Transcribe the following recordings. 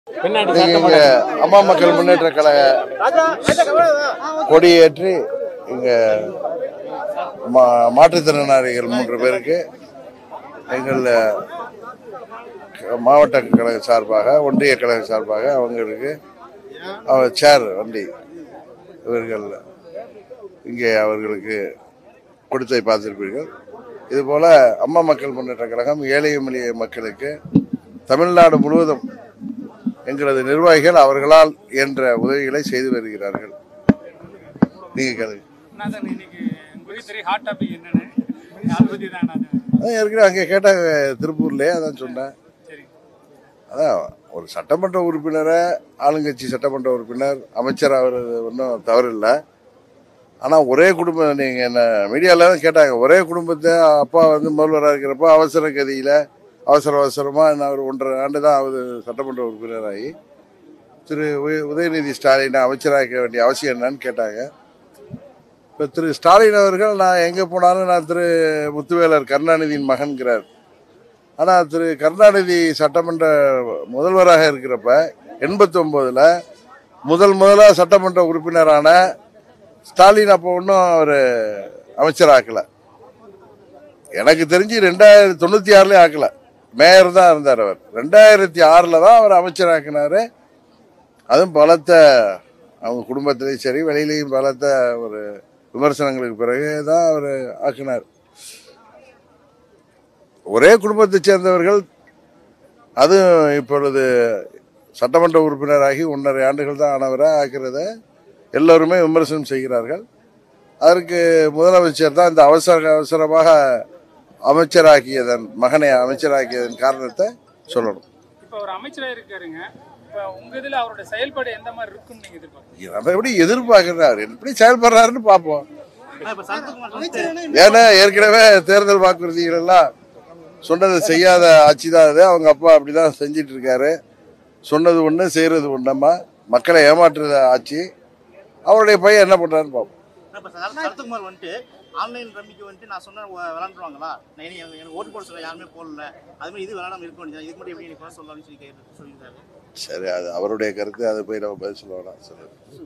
பின்னாடி இன்னைக்கு இங்க அம்மா மக்கள் முன்னேற்ற கழக கொடியேற்றி இங்க மா- மாற்றுத்திறனாளிகள் மூன்று பேருக்கு எங்கள் மாவட்ட கழக சார்பாக ஒன்றிய கழக சார்பாக அவங்களுக்கு அவர் சேர் வண்டி இவர்கள் இங்கே அவர்களுக்கு கொடுத்ததை பார்த்திருப்பீர்கள் இதுபோல அம்மா மக்கள் முன்னேற்ற கழகம் ஏழை எளிய மக்களுக்கு தமிழ்நாடு முழுவதும் எங்களது நிர்வாகிகள் அவர்களால் என்ற உதவிகளை செய்து வருகிறார்கள் நீங்க கேளுங்க நான் தான் இன்னைக்கு உங்களுக்கு தெரியும் ஹாட் டாபிக் என்னன்னு அதை பற்றி தான் நான் அதான் ஏற்கனவே அங்கே கேட்டாங்க திருப்பூர்லேயே அதான் சொன்னேன் சரி அதான் ஒரு சட்டமன்ற உறுப்பினரை ஆளுங்கட்சி சட்டமன்ற உறுப்பினர் அமைச்சர் ஆகிறது ஒன்றும் தவறு இல்லை ஆனால் ஒரே குடும்பம் நீங்கள் என்ன மீடியாவில் தான் கேட்டாங்க ஒரே குடும்பத்தை அப்பா வந்து முதல்வராக இருக்கிறப்போ அவசர கதியில் அவசர அவசரமாக நான் ஒரு ஒன்றரை ஆண்டு தான் ஆகுது சட்டமன்ற உறுப்பினராகி திரு உய- உதயநிதி ஸ்டாலினை அமைச்சராக்க வேண்டிய அவசியம் என்னன்னு கேட்டாங்க இப்போ திரு ஸ்டாலின் அவர்கள் நான் எங்கே போனாலும் நான் திரு முத்துவேலர் கருணாநிதியின் மகன்கிறார் ஆனால் திரு கருணாநிதி சட்டமன்ற முதல்வராக இருக்கிறப்ப எண்பத்தொம்போதில் முதல் முதலாக சட்டமன்ற உறுப்பினரான ஸ்டாலின் அப்போ ஒன்றும் அவர் அமைச்சராக்கலை எனக்கு தெரிஞ்சு ரெண்டாயிரத்தி தொண்ணூற்றி ஆறுலேயே ஆக்கலை மேயர் தான் இருந்தார் அவர் ரெண்டாயிரத்தி ஆறில் தான் அவர் அமைச்சராக்கினாரு அதுவும் பலத்த அவங்க குடும்பத்திலையும் சரி வெளியிலையும் பலத்த ஒரு விமர்சனங்களுக்கு பிறகு தான் அவர் ஆக்கினார் ஒரே குடும்பத்தைச் சேர்ந்தவர்கள் அதுவும் இப்பொழுது சட்டமன்ற உறுப்பினராகி ஒன்றரை ஆண்டுகள் தான் ஆனவரை ஆக்கிறத எல்லோருமே விமர்சனம் செய்கிறார்கள் அதற்கு முதலமைச்சர் தான் இந்த அவசர அவசரமாக அமைச்சராக்கியதன் மகனை அமைச்சராக்கியதன் காரணத்தை சொல்லணும் இப்போ அவர் அமைச்சராக இருக்காருங்க இப்போ உங்கள் இதில் அவரோட செயல்பாடு எந்த மாதிரி இருக்குன்னு நீங்கள் எதிர்பார்க்குறீங்க நம்ம எப்படி எதிர்பார்க்கிறார் எப்படி செயல்படுறாருன்னு பார்ப்போம் இப்ப சரத்குமார் வந்துட்டு ஏன்னா ஏற்கனவே தேர்தல் வாக்குறுதிகள் எல்லாம் சொன்னதை செய்யாத ஆட்சி தான் அது அவங்க அப்பா அப்படிதான் செஞ்சிட்டு இருக்காரு சொன்னது ஒன்று செய்யறது ஒன்றம்மா மக்களை ஏமாற்றுற ஆட்சி அவருடைய பையன் என்ன பண்றாருன்னு பார்ப்போம் இப்ப சரத்- சரத்குமார் வந்துட்டு ஆன்லைன் ரம்மிக்கு வந்துட்டு நான் சொன்ன வ- விளாண்டுருவாங்களா நான் எனக்கு எனக்கு ஓட்டு போட சொல்ல யாருமே போடல அது மாதிரி இது விளாடாம இருக்க வேண்டியது இதுக்கு மட்டும் எப்படி எனக்கு குறை சொல்லலாம்னு சொல்லி கேட்டு சொல்லியிருக்காரு சரி அது அவருடைய கருத்து அதை போய் நம்ம பதில் சொல்ல வேணாம் சரி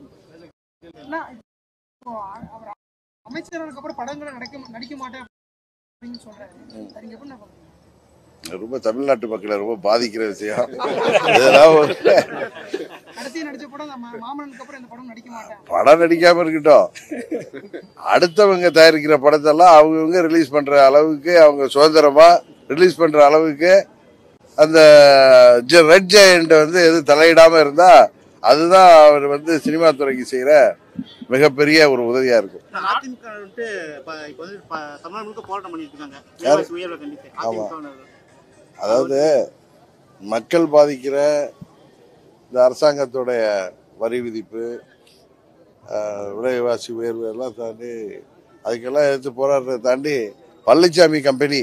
இப்போ அவர் அமைச்சரானதுக்கு அப்புறம் படங்களை நடிக்க நடிக்க மாட்டேன் அப்படின்னு சொல்றாரு அதுக்கு எப்படி நான் பார்க்கணும்? ரொம்ப தமிழ்நாட்டு மக்களை ரொம்ப பாதிக்கிற விஷயம் இதெல்லாம் ஒரு கடைசியா நடிச்ச படம் நம்ம மாமனுக்கு அப்புறம் இந்த படம் நடிக்க மாட்டேன் படம் நடிக்காம இருக்கட்டும் அடுத்தவங்க தயாரிக்கிற படத்தெல்லாம் அவங்கவுங்க ரிலீஸ் பண்ற அளவுக்கு அவங்க சுதந்திரமா ரிலீஸ் பண்ற அளவுக்கு அந்த ரெட் ஜெயண்ட் வந்து எது தலையிடாம இருந்தா அதுதான் அவர் வந்து சினிமா துறைக்கு செய்யற மிகப்பெரிய ஒரு உதவியா இருக்கும் நான் அதிமுக வந்துட்டு இப்ப இப்ப வந்து ப- தமிழ்நாடு முழுக்க போராட்டம் பண்ணிட்டு இருக்காங்க விலைவாசி உயர்வை கண்டித்து அதிமுக அதாவது மக்கள் பாதிக்கிற இந்த அரசாங்கத்துடைய வரி விதிப்பு ஆஹ், விலைவாசி உயர்வு எல்லாம் தாண்டி அதுக்கெல்லாம் எடுத்து போராடுறதை தாண்டி பழனிசாமி கம்பெனி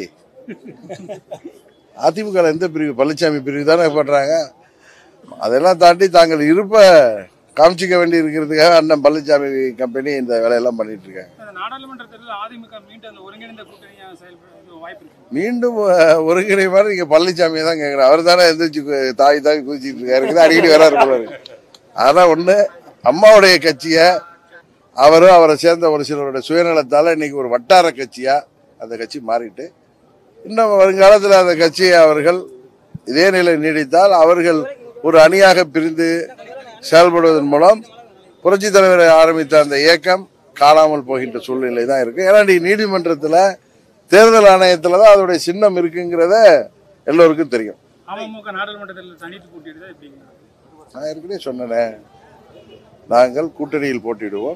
அதிமுக எந்த பிரிவு பழனிசாமி பிரிவு தானே பண்றாங்க அதெல்லாம் தாண்டி தாங்கள் இருப்ப காமிச்சிக்க வேண்டி இருக்கிறதுக்காக அண்ணன் பழனிசாமி கம்பெனி இந்த வேலையெல்லாம் பண்ணிட்டு இருக்காங்க அந்த நாடாளுமன்ற தேர்தலில் அதிமுக மீண்டும் அந்த ஒருங்கிணைந்த கூட்டணியாக செயல்பட வாய்ப்பு இருக்கு மீண்டும் அஹ், ஒருங்கிணைப்பாடு நீங்க பழனிசாமியை தான் கேட்குறேன் அவர் தானே எந்திரிச்சு கு- தாய் தாய் குதிச்சிட்டு இருக்காரு இருக்குது அடிக்கடி வராரு போல இருக்கு அதான் ஒண்ணு அம்மாவுடைய கட்சியை அவரும் அவரை சேர்ந்த ஒரு சிலருடைய சுயநலத்தால இன்னைக்கு ஒரு வட்டார கட்சியா அந்த கட்சி மாறிட்டு இன்னும் வருங்காலத்தில் அந்த கட்சியை அவர்கள் இதே நிலை நீடித்தால் அவர்கள் ஒரு அணியாக பிரிந்து செயல்படுவதன் மூலம் புரட்சி தலைவரை ஆரம்பித்த அந்த இயக்கம் காணாமல் போகின்ற சூழ்நிலை தான் இருக்கு ஏன்னா நீ நீதிமன்றத்தில் தேர்தல் ஆணையத்தில் தான் அதோடைய சின்னம் இருக்குங்கிறத எல்லோருக்கும் தெரியும் அமமுக நாடாளுமன்ற தேர்தலில் தனித்து போட்டியிடுதா எப்படிங்க நான் ஏற்கனவே சொன்னேனே நாங்கள் கூட்டணியில் போட்டியிடுவோம்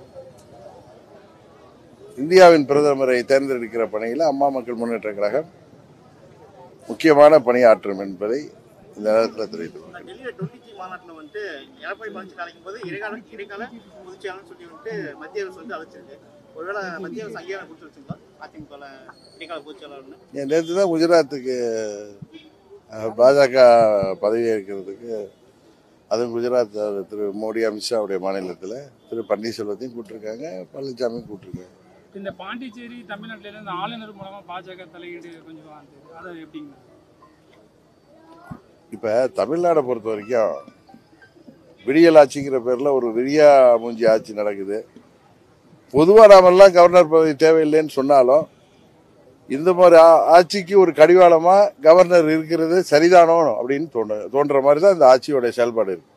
இந்தியாவின் பிரதமரை தேர்ந்தெடுக்கிற பணியில் அம்மா மக்கள் முன்னேற்ற கழகம் முக்கியமான பணியாற்றும் என்பதை இந்த நேரத்தில் தெரிவித்துள்ளேன் இந்த டெல்லியில டுவெண்ட்டி ஜி மாநாட்டில் வந்துட்டு எடப்பாடி பழனிசாமி அழைக்கும் போது இடைக்கால இடைக்கால பொதுச்செயலாளர் சொல்லி வந்துட்டு மத்திய அரசு வந்து அழைச்சிருக்கு ஒருவேளை மத்திய அரசு அங்கீகாரம் கொடுத்து வச்சிருந்தா அதிமுக இடைக்கால பொதுச்செயலாளர்னு என் நேற்று தான் குஜராத்துக்கு அஹ், பாஜக பதவி ஏற்கிறதுக்கு அதுவும் குஜராத் அஹ், திரு மோடி அமித்ஷாவுடைய மாநிலத்தில் திரு பன்னீர்செல்வத்தையும் கூப்பிட்டுருக்காங்க பழனிசாமியும் கூப்பிட்டுருக்காங்க இந்த பாண்டிச்சேரி தமிழ்நாட்டில இருந்து ஆளுநர் மூலமா பாஜக தலையீடு கொஞ்சம் வந்தது அதை எப்படிங்க இப்போ தமிழ்நாடை பொறுத்த வரைக்கும் விடியல் ஆட்சிங்கிற பேரில் ஒரு விரியா மூஞ்சி ஆட்சி நடக்குது பொதுவாக நாமெல்லாம் கவர்னர் பதவி தேவையில்லைன்னு சொன்னாலும் இந்த மாதிரி ஆ- ஆட்சிக்கு ஒரு கடிவாளமாக கவர்னர் இருக்கிறது சரிதானோ அப்படின்னு தோணு தோன்ற மாதிரி தான் இந்த ஆட்சியோட செயல்பாடு இருக்கு